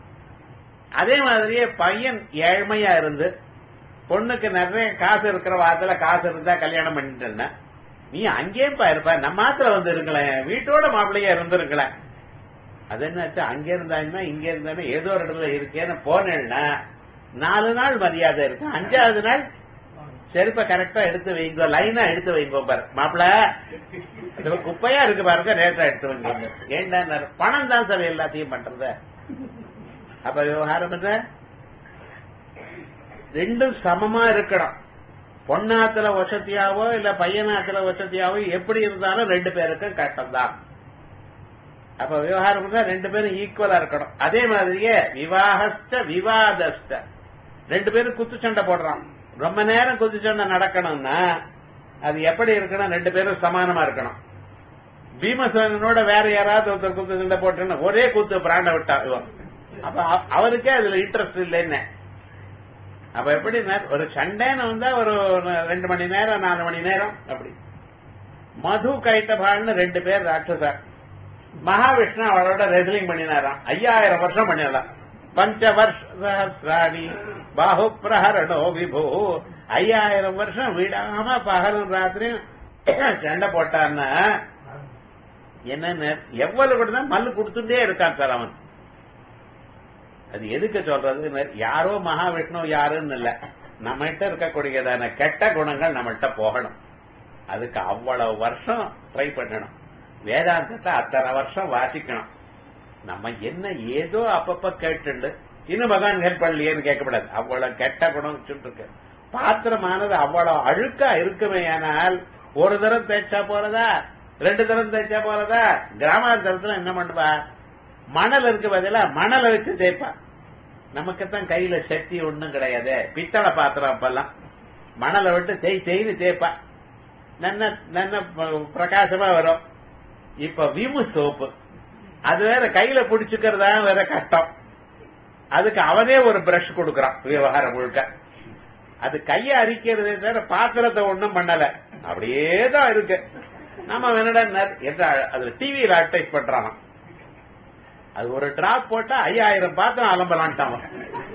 அதே மாதிரியே பையன் ஏழ்மையா இருந்து பொண்ணுக்கு நிறைய காசு இருக்கிற வாரத்துல காசு இருந்தா கல்யாணம் பண்ணிட்டேன்னா நீ அங்கேயும் இருப்ப நம்ம ஆத்துல வந்து இருங்களேன் வீட்டோட மாப்பிள்ளையா இருந்திருக்கலாம் அது என்னாச்சு அங்க இருந்தாங்கன்னா இங்க இருந்தாலும் ஏதோ ஒரு இடத்துல இருக்கேன்னு போனேன்னா நாலு நாள் மரியாதை இருக்கு அஞ்சாவது நாள் செருப்ப கரெக்டா எடுத்து வைங்கோ லைனா எடுத்து வைங்கோ பாரு மாப்பிள இது குப்பையா இருக்கு பாருங்க ரேட்டா எடுத்து வைங்க ஏண்டா பணம் தான் சார் எல்லாத்தையும் பண்றது அப்ப விவகாரம் என்ன ரெண்டும் சமமா இருக்கணும் பொண்ணாத்துல வசதியாவோ இல்ல பையனாத்துல வசதியாவோ எப்படி இருந்தாலும் ரெண்டு பேருக்கும் கட்டம் தான் அப்ப விவகாரம் இருந்தா ரெண்டு பேரும் ஈக்குவலா இருக்கணும் அதே மாதிரியே விவாகஸ்த விவாதஸ்த ரெண்டு பேரும் குத்து சண்டை போடுறான் ரொம்ப நேரம் குத்து சண்டை நடக்கணும்னா அது எப்படி இருக்கணும் ரெண்டு பேரும் சமானமா இருக்கணும் பீமசேனனோட வேற யாராவது ஒருத்தர் குத்து சண்டை போட்டுன்னு ஒரே குத்து பிராண்ட விட்டா இவன் அப்ப அவ- அவருக்கே அதுல இன்ட்ரெஸ்ட் இல்லைன்னு அப்ப எப்படி ஒரு சண்டைன்னு வந்தா ஒரு ரெண்டு மணி நேரம் நாலு மணி நேரம் அப்படி மது கைட்டபாள்னு ரெண்டு பேர் ராட்சசர் மகாவிஷ்ணு அவளோட ரெஸ்லிங் பண்ணினாராம் ஐயாயிரம் வருஷம் பண்ணிடலாம் பஞ்ச வருஷாணி பாஹு பிரஹரணோ விபு ஐயாயிரம் வருஷம் விடாம பகலும் ராத்திரியும் சண்டை போட்டான்னா என்னன்னு எவ்வளவு கூட தான் மல்லு கொடுத்துட்டே இருக்கான் சார் அவன் அது எதுக்கு சொல்றது யாரோ மகாவிஷ்ணு யாருன்னு இல்ல நம்மகிட்ட இருக்கக்கூடியதான கெட்ட குணங்கள் நம்மகிட்ட போகணும் அதுக்கு அவ்வளவு வருஷம் ட்ரை பண்ணணும் வேதாந்தத்தை அத்தனை வருஷம் வாசிக்கணும் நம்ம என்ன ஏதோ அப்பப்ப கேட்டுண்டு இன்னும் பகவான் ஹெல்ப் பண்ணலையேன்னு கேட்கக்கூடாது அவ்வளவு கெட்ட குணம் வச்சுட்டு இருக்கு பாத்திரமானது அவ்வளவு அழுக்கா இருக்குமே ஆனால் ஒரு தரம் தேய்ச்சா போறதா ரெண்டு தரம் தேய்ச்சா போறதா கிராமாந்தரத்துல என்ன பண்ணுவா மணல் இருக்கு பதிலா மணலை வச்சு தேய்ப்பா நமக்குத்தான் கையில சக்தி ஒண்ணும் கிடையாது பித்தளை பாத்திரம் அப்பெல்லாம் மணலை விட்டு தேய் தேய்னு தேய்ப்பா நல்ல நல்ல ப- பிரகாசமா வரும் இப்ப விமு சோப்பு அது வேற கையில பிடிச்சுக்கிறதா வேற கஷ்டம் அதுக்கு அவனே ஒரு பிரஷ் கொடுக்கறான் விவகாரம் முழுக்க அது கைய அரிக்கிறதே தவிர பாத்திரத்தை ஒண்ணும் பண்ணல அப்படியே தான் இருக்கு நம்ம என்னடா என்ற அதுல டிவியில அட்வைஸ் பண்றான் அது ஒரு டிராப் போட்டா ஐயாயிரம் பாத்திரம் அலம்பலான்ட்டான் அவன்.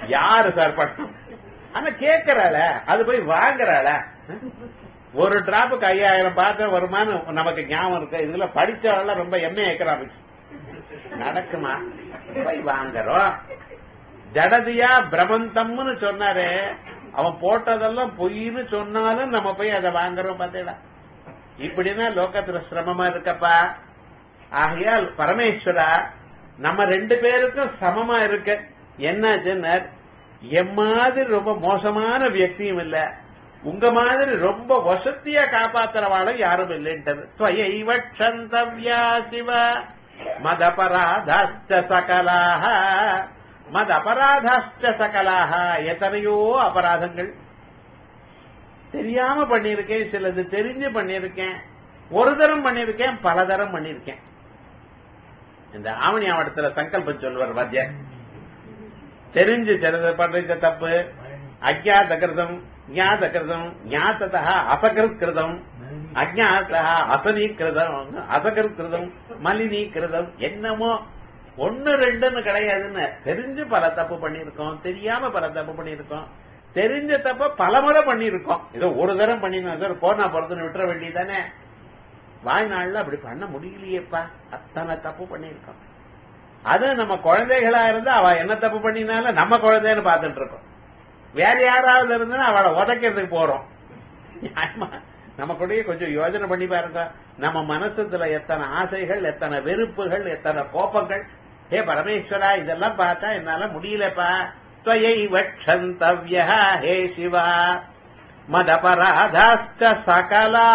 யாரு சார் பண்ணணும் ஆனா கேட்கறாள அது போய் வாங்குறாள ஒரு டிராப்புக்கு ஐயாயிரம் பார்த்த வருமானு நமக்கு ஞாபகம் இருக்கு இதுல படிச்சவள ரொம்ப எம்ஏ எக்கனாமிக்ஸ் நடக்குமா போய் வாங்குறோம் ஜடதியா பிரமந்தம்னு சொன்னாரே அவன் போட்டதெல்லாம் பொய்ன்னு சொன்னாலும் நம்ம போய் அதை வாங்குறோம் பாத்தீங்களா இப்படின்னா லோகத்துல சிரமமா இருக்கப்பா ஆகையால் பரமேஸ்வரா நம்ம ரெண்டு பேருக்கும் சமமா இருக்க என்னாச்சுன்னா எம்மாதிரி ரொம்ப மோசமான வியக்தியும் இல்ல உங்க மாதிரி ரொம்ப வசதியா காப்பாத்துறவாளும் யாரும் இல்லைன்றது ஸ்வயைவட்சந்தவ்யா சிவ மதபராதாஸ்ட சகலாக மத அபராதாஸ்ட சகலாக எத்தனையோ அபராதங்கள் தெரியாம பண்ணிருக்கேன் சிலது தெரிஞ்சு பண்ணிருக்கேன் ஒரு தரம் பண்ணிருக்கேன் பல தரம் பண்ணிருக்கேன் இந்த ஆவணி ஆவட்டத்துல சங்கல்பம் சொல்லுவார் வாத்தியார் தெரிஞ்சு சிலது பண்ற தப்பு அஜாத கிருதம் ஞாத கிருதம் ஞாத்ததா அபகிருத் கிருதம் அஜாத்தா அசனீகிருதம் அசகிருதம் மலினீகிருதம் என்னமோ ஒன்னு ரெண்டுன்னு கிடையாதுன்னு தெரிஞ்சு பல தப்பு பண்ணிருக்கோம் தெரியாம பல தப்பு பண்ணிருக்கோம் தெரிஞ்ச தப்ப பலமுறை பண்ணிருக்கோம் ஏதோ ஒரு தரம் பண்ணிருந்தோம் போனா பிறந்து விட்டுற வேண்டியதானே வாழ்நாள்ல அப்படி பண்ண முடியலையேப்பா அத்தனை தப்பு பண்ணிருக்கோம் அது நம்ம குழந்தைகளா இருந்தா அவ என்ன தப்பு பண்ணினாலும் நம்ம குழந்தைன்னு பார்த்துட்டு இருக்கோம் வேற யாராவது இருந்தா அவளை உதைக்கிறதுக்கு போறோம் நியாயமா நம்ம கூட கொஞ்சம் யோசனை பண்ணி பாருங்க நம்ம மனசுல எத்தனை ஆசைகள் எத்தனை வெறுப்புகள் எத்தனை கோபங்கள் ஹே பரமேஸ்வரா இதெல்லாம் பார்த்தா என்னால முடியலப்பா துவயை வட்சந்தவ்ய ஹே சிவா மதபராதாஸ்த சகலா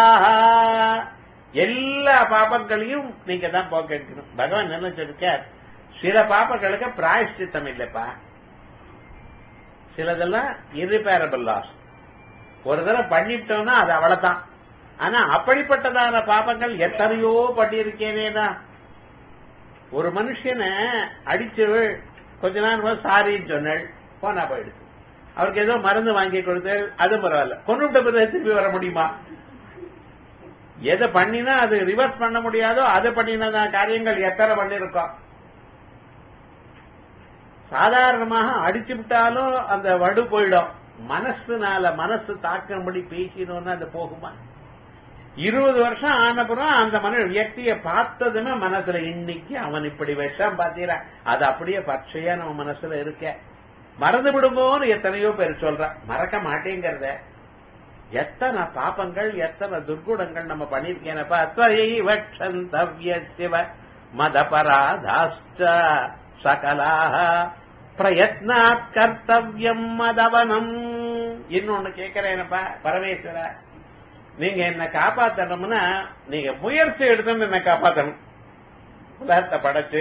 எல்லா பாபங்களையும் நீங்க தான் போக்கணும் பகவான் என்ன சொல்லிருக்கார் சில பாப்பங்களுக்கு பிராயஷ்டித்தம் இல்லப்பா சிலதெல்லாம் இரிப்பேரபிள் லாஸ் ஒரு தடவை பண்ணிட்டோம்னா அது அவ்வளவுதான் ஆனா அப்படிப்பட்டதான பாபங்கள் எத்தனையோ பண்ணியிருக்கேனேனா ஒரு மனுஷனை அடிச்சு கொஞ்ச நேரம் சாரின்னு சொன்னாள் போனா போயிடுச்சு அவருக்கு ஏதோ மருந்து வாங்கி கொடுத்து அது பரவாயில்ல கொண்டுட்ட பிறகு திருப்பி வர முடியுமா எதை பண்ணினா அது ரிவர்ஸ் பண்ண முடியாதோ அதை பண்ணின காரியங்கள் எத்தனை பண்ணிருக்கோம் சாதாரணமாக அடிச்சு விட்டாலும் அந்த வடு போயிடும் மனசுனால மனசு தாக்கும்படி பேசினோம்னா அது போகுமா இருபது வருஷம் ஆனப்புறம் அந்த மன வியக்திய பார்த்ததுமே மனசுல இன்னைக்கு அவன் இப்படி விஷம் பாத்தீரா அது அப்படியே பச்சையா நம்ம மனசுல இருக்க மறந்து விடுங்கோன்னு எத்தனையோ பேர் சொல்ற மறக்க மாட்டேங்கிறத எத்தனை பாப்பங்கள் எத்தனை துர்குணங்கள் நம்ம பண்ணிருக்கேனப்பா துவயைவட்சந்தவ்ய சிவ மதபராதாஷ்ட சகலாக பிரயத்னாத் கர்த்தவியம் மதவனம் இன்னொன்னு கேட்கிறேனப்பா பரமேஸ்வரா நீங்க என்ன காப்பாத்தணும்னா நீங்க முயற்சி எடுத்து என்ன காப்பாத்தணும் உலகத்தை படைச்சு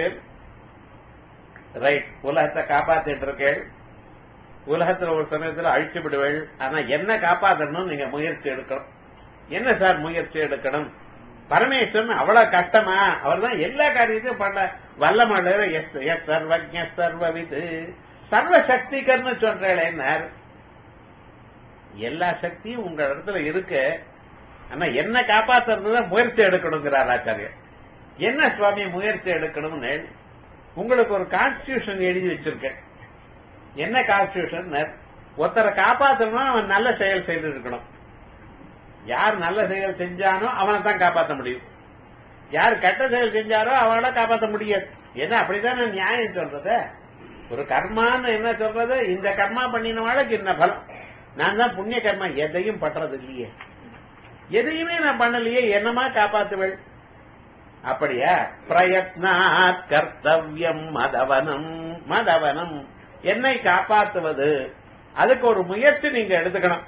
ரைட் உலகத்தை காப்பாத்திட்டு இருக்கேள் உலகத்துல ஒரு சமயத்துல அழிச்சு விடுவேள் ஆனா என்ன காப்பாத்தணும் நீங்க முயற்சி எடுக்கணும் என்ன சார் முயற்சி எடுக்கணும் பரமேஸ்வரன் அவ்வளவு கஷ்டமா அவர் தான் எல்லா காரியத்தையும் பண்ண வல்லமல்ல எஸ் சர்வஜ சர்வவிது சர்வ சக்திகர்னு சொல்றேன் எல்லா சக்தியும் உங்க இடத்துல இருக்கு ஆனா என்ன காப்பாத்துறது முயற்சி எடுக்கணுங்கிறார் ஆச்சாரியர் என்ன சுவாமி முயற்சி எடுக்கணும்னு உங்களுக்கு ஒரு கான்ஸ்டியூஷன் எழுதி வச்சிருக்கேன் என்ன கான்ஸ்டியூஷன் ஒருத்தரை காப்பாத்தணும்னா அவன் நல்ல செயல் செய்து இருக்கணும் யார் நல்ல செயல் செஞ்சானோ அவனை தான் காப்பாற்ற முடியும் யார் கெட்ட செயல் செஞ்சாரோ அவனை காப்பாற்ற முடியாது ஏன்னா அப்படித்தானே நியாயம் சொல்றது ஒரு கர்மான்னு என்ன சொல்றது இந்த கர்மா பண்ணினவாளுக்கு என்ன பலம் நான் தான் புண்ணிய கர்மா எதையும் பண்றது இல்லையே எதையுமே நான் பண்ணலையே என்னமா காப்பாத்துவள் அப்படியா பிரயத்னாத் கர்த்தவியம் மதவனம் மதவனம் என்னை காப்பாத்துவது அதுக்கு ஒரு முயற்சி நீங்க எடுத்துக்கணும்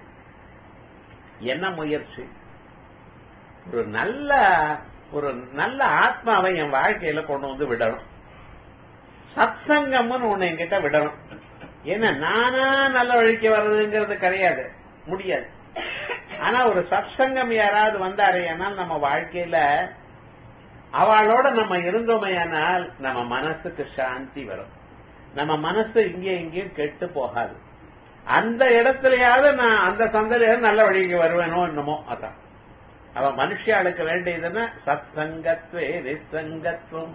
என்ன முயற்சி ஒரு நல்ல ஒரு நல்ல ஆத்மாவை என் வாழ்க்கையில கொண்டு வந்து விடணும் சத்சங்கம்னு ஒண்ணு என்கிட்ட விடணும் ஏன்னா நானா நல்ல வழிக்கு வர்றதுங்கிறது கிடையாது முடியாது ஆனா ஒரு சத்சங்கம் யாராவது வந்தாரேனால் நம்ம வாழ்க்கையில அவளோட நம்ம இருந்தோமையானால் நம்ம மனசுக்கு சாந்தி வரும் நம்ம மனசு இங்கே இங்கேயும் கெட்டு போகாது அந்த இடத்துலயாவது நான் அந்த சந்ததியில நல்ல வழிக்கு வருவேனோ என்னமோ அதான் அவன் மனுஷியாளுக்கு வேண்டியதுன்னா சத்சங்கத்வே நிசங்கத்துவம்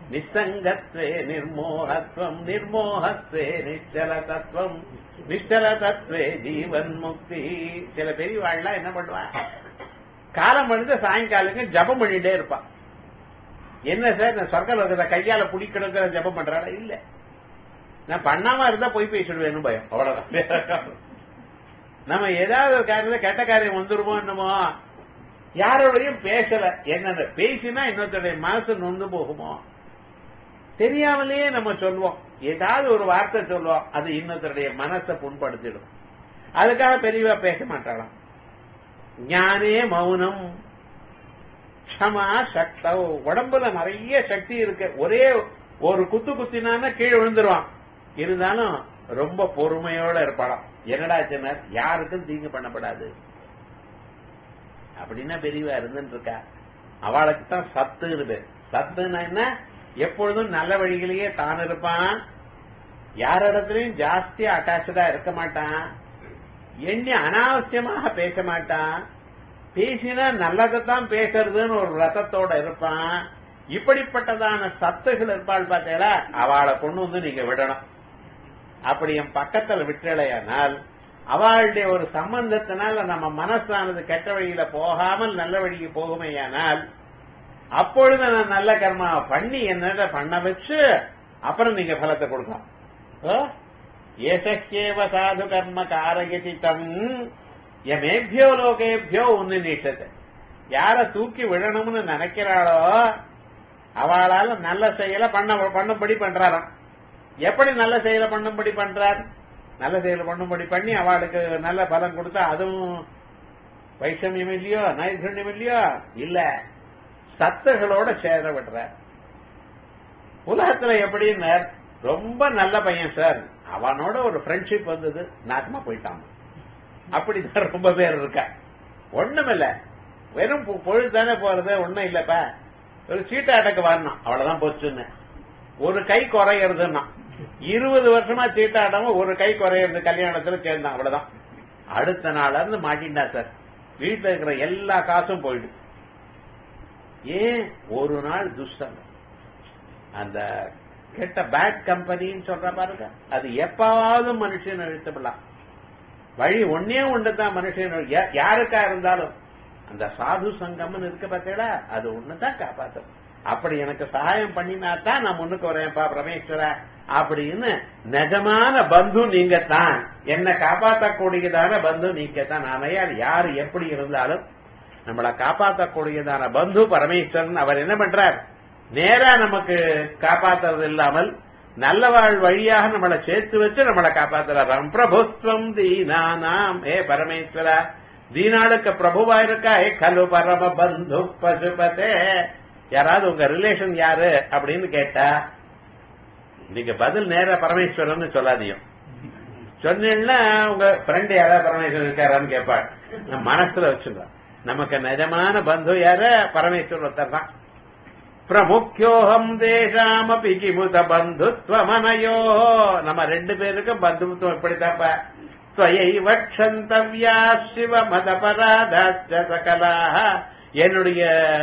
நிசங்கத்வே நிர்மோகத்வம் நிர்மோகத்வே நிச்சல தத்துவம் நிச்சல தத்துவே ஜீவன் முக்தி சில பெரியவாள்லாம் என்ன பண்ணுவா காலம் வந்து சாயங்காலங்க ஜபம் பண்ணிட்டே இருப்பான் என்ன சார் நான் சொர்க்க லோகத்தை கையால புடிக்கணுங்கிற ஜபம் பண்றாளா இல்ல நான் பண்ணாம இருந்தா போய் பேசிடுவேன்னு பயம் அவ்வளவுதான் நம்ம ஏதாவது ஒரு காரியத்துல கெட்ட காரியம் வந்துருமோ என்னமோ யாரோடையும் பேசல என்னென்ன பேசினா இன்னொருத்தருடைய மனசு நொந்து போகுமோ தெரியாமலேயே நம்ம சொல்லுவோம் ஏதாவது ஒரு வார்த்தை சொல்லுவோம் அது இன்னொருத்தருடைய மனசை புண்படுத்திடும் அதுக்காக பெரியவா பேச மாட்டாளாம் ஞானே மௌனம் க்ஷமா சக்தவ் உடம்புல நிறைய சக்தி இருக்கு ஒரே ஒரு குத்து குத்தினான்னா கீழே விழுந்துருவான் இருந்தாலும் ரொம்ப பொறுமையோட இருப்பாளாம் என்னடா சின்னர் யாருக்கும் தீங்கு பண்ணப்படாது அப்படின்னா பெரியவா இருந்துட்டு இருக்கா அவளுக்கு தான் சத்துன்னு பேர் சத்துன்னா என்ன எப்பொழுதும் நல்ல வழியிலேயே தான் இருப்பான் யாரிடத்திலையும் ஜாஸ்தியா அட்டாச்சா இருக்க மாட்டான் எண்ணி அனாவசியமாக பேச மாட்டான் பேசினா நல்லதைத்தான் பேசுறதுன்னு ஒரு ரசத்தோட இருப்பான் இப்படிப்பட்டதான சத்துகள் இருப்பாள் பார்த்தீங்களா அவளை கொண்டு வந்து நீங்க விடணும் அப்படி என் பக்கத்துல விட்டலையானால் அவளுடைய ஒரு சம்பந்தத்தினால நம்ம மனசானது கெட்ட வழியில போகாமல் நல்ல வழிக்கு போகுமேயானால் அப்பொழுது நான் நல்ல கர்மா பண்ணி என்ன பண்ண வச்சு அப்புறம் நீங்க பலத்தை கொடுக்கலாம் ஏசக்கேவ சாது கர்ம காரயதி தம் எமேபியோ லோகேபியோ ஒன்னு நீட்டது யார தூக்கி விடணும்னு நினைக்கிறாளோ அவளால நல்ல செயலை பண்ண பண்ணும்படி பண்றாராம் எப்படி நல்ல செயலை பண்ணும்படி பண்றார் நல்ல செயலை பண்ணும்படி பண்ணி அவளுக்கு நல்ல பலன் கொடுத்தா அதுவும் வைஷமியம் இல்லையோ நைர்கண்யம் இல்லையோ இல்ல சத்துகளோட சேர விடுற உலகத்துல எப்படின்னு ரொம்ப நல்ல பையன் சார் அவனோட ஒரு ஃப்ரெண்ட்ஷிப் வந்தது நாசமா போயிட்டான் அப்படிதான் ரொம்ப பேர் இருக்கா ஒண்ணுமில்ல வெறும் பொழுது தானே போறது ஒண்ணும் இல்லப்பா ஒரு சீட்டாட்டக்கு வரணும் அவ்வளவுதான் போச்சுன்னு ஒரு கை குறையறதுன்னா இருபது வருஷமா சீட்டாட்டமும் ஒரு கை குறையிறது கல்யாணத்துல சேர்ந்தான் அவ்வளவுதான் அடுத்த நாள்ல இருந்து மாட்டின்டா சார் வீட்டுல இருக்கிற எல்லா காசும் போயிடுது ஏன் ஒரு நாள் துஷ்டம் அந்த கெட்ட பேட் கம்பெனின்னு சொல்ற பாருங்க அது எப்பாவது மனுஷன் அழுத்தப்படலாம் வழி ஒன்னே ஒண்ணுதான் மனுஷன் யாருக்கா இருந்தாலும் அந்த சாது சங்கம்னு இருக்க பார்த்தீங்களா அது ஒண்ணுதான் காப்பாற்றும் அப்படி எனக்கு சகாயம் பண்ணினா தான் நான் முன்னுக்கு வரேன்ப்பா பரமேஸ்வர அப்படின்னு நிஜமான பந்து நீங்க தான் என்ன காப்பாற்றக்கூடியதான பந்து நீங்க தான் நாமையால் யாரு எப்படி இருந்தாலும் நம்மளை காப்பாற்றக்கூடியதான பந்து பரமேஸ்வரன் அவர் என்ன பண்றார் நேரா நமக்கு காப்பாத்துறது இல்லாமல் நல்லவாழ் வழியாக நம்மளை சேர்த்து வச்சு நம்மளை காப்பாத்துறாராம் பிரபுத்வம் தீனானாம் ஏ பரமேஸ்வரா தீனாளுக்கு பிரபுவா இருக்கா ஏ கலு பரம பந்து பசுபதே யாராவது உங்க ரிலேஷன் யாரு அப்படின்னு கேட்டா நீங்க பதில் நேர பரமேஸ்வரன் சொல்லாதீங்க சொன்னீங்கன்னா உங்க ஃப்ரெண்ட் யாராவது பரமேஸ்வரன் இருக்காரான்னு கேட்பாள் நம்ம மனசுல வச்சுங்க நமக்கு நிஜமான பந்து யாரு பரமேஸ்வரன் ஒருத்தர் தான் பிரமுக்கியோகம் தேசாமபி கிமுத பந்துத்வமனயோ நம்ம ரெண்டு பேருக்கும் பந்துத்துவம் எப்படித்தாப்ப ஸ்வயைவ க்ஷந்தவ்யா சிவ மதபராதாச்ச சகலாக என்னுடைய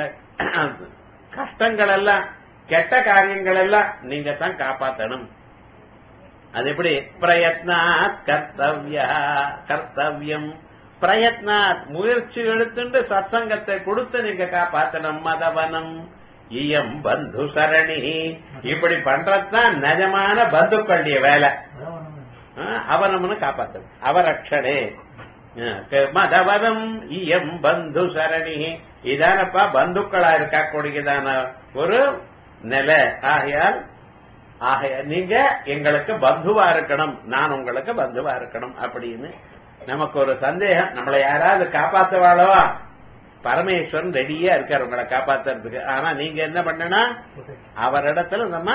கஷ்டங்கள் எல்லாம் கெட்ட காரியங்கள் எல்லாம் நீங்க தான் காப்பாத்தணும் அது எப்படி பிரயத்னாத் கர்த்தவ்யா கர்த்தவ்யம் பிரயத்னாத் முயற்சி எடுத்துட்டு சத்சங்கத்தை கொடுத்து நீங்க காப்பாத்தணும் மதவனம் இயம் பந்து சரணி இப்படி பண்றதுதான் நிஜமான பந்துக்களுடைய வேலை அவனம்னு காப்பாத்தணும் அவரட்சணே மதவனம் இயம் பந்து சரணி இதானப்பா பந்துக்களா இருக்கக்கூடியதான ஒரு நிலை ஆகையால் ஆகைய நீங்க எங்களுக்கு பந்துவா இருக்கணும் நான் உங்களுக்கு பந்துவா இருக்கணும் அப்படின்னு நமக்கு ஒரு சந்தேகம் நம்மளை யாராவது காப்பாத்துவாளவா பரமேஸ்வரன் ரெடியா இருக்காரு உங்களை காப்பாத்துறதுக்கு ஆனா நீங்க என்ன பண்ணணும் அவரிடத்துல நம்ம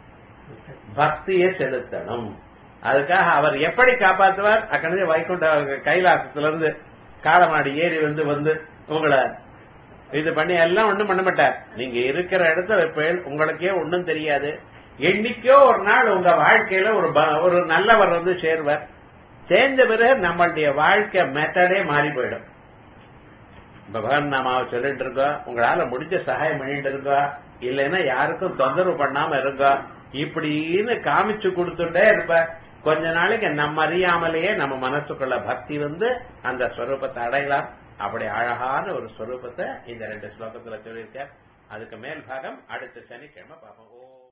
பக்தியை செலுத்தணும் அதுக்காக அவர் எப்படி காப்பாத்துவார் அக்கடமே வைகுண்ட கைலாசத்துல இருந்து காலமாடி ஏறி வந்து வந்து உங்களை இது பண்ணி எல்லாம் ஒண்ணும் பண்ண மாட்டார் நீங்க இருக்கிற இடத்துல இருப்பேன் உங்களுக்கே ஒண்ணும் தெரியாது என்னைக்கோ ஒரு நாள் உங்க வாழ்க்கையில ஒரு ஒரு நல்லவர் வந்து சேர்வர் சேர்ந்த பிறகு நம்மளுடைய வாழ்க்கை மெத்தடே மாறி போயிடும் பகவான் நாமாவை சொல்லிட்டு இருக்கோம் உங்களால முடிஞ்ச சகாயம் பண்ணிட்டு இருக்கோம் இல்லைன்னா யாருக்கும் தொந்தரவு பண்ணாம இருங்க இப்படின்னு காமிச்சு கொடுத்துட்டே இருப்ப கொஞ்ச நாளைக்கு நம்ம அறியாமலேயே நம்ம மனசுக்குள்ள பக்தி வந்து அந்த ஸ்வரூபத்தை அடையலாம் அப்படி அழகான ஒரு ஸ்வரூபத்தை இந்த ரெண்டு ஸ்லோகத்துல சொல்லியிருக்கார் அதுக்கு மேல் பாகம் அடுத்த சனிக்கிழமை பார்ப்போம் ஓ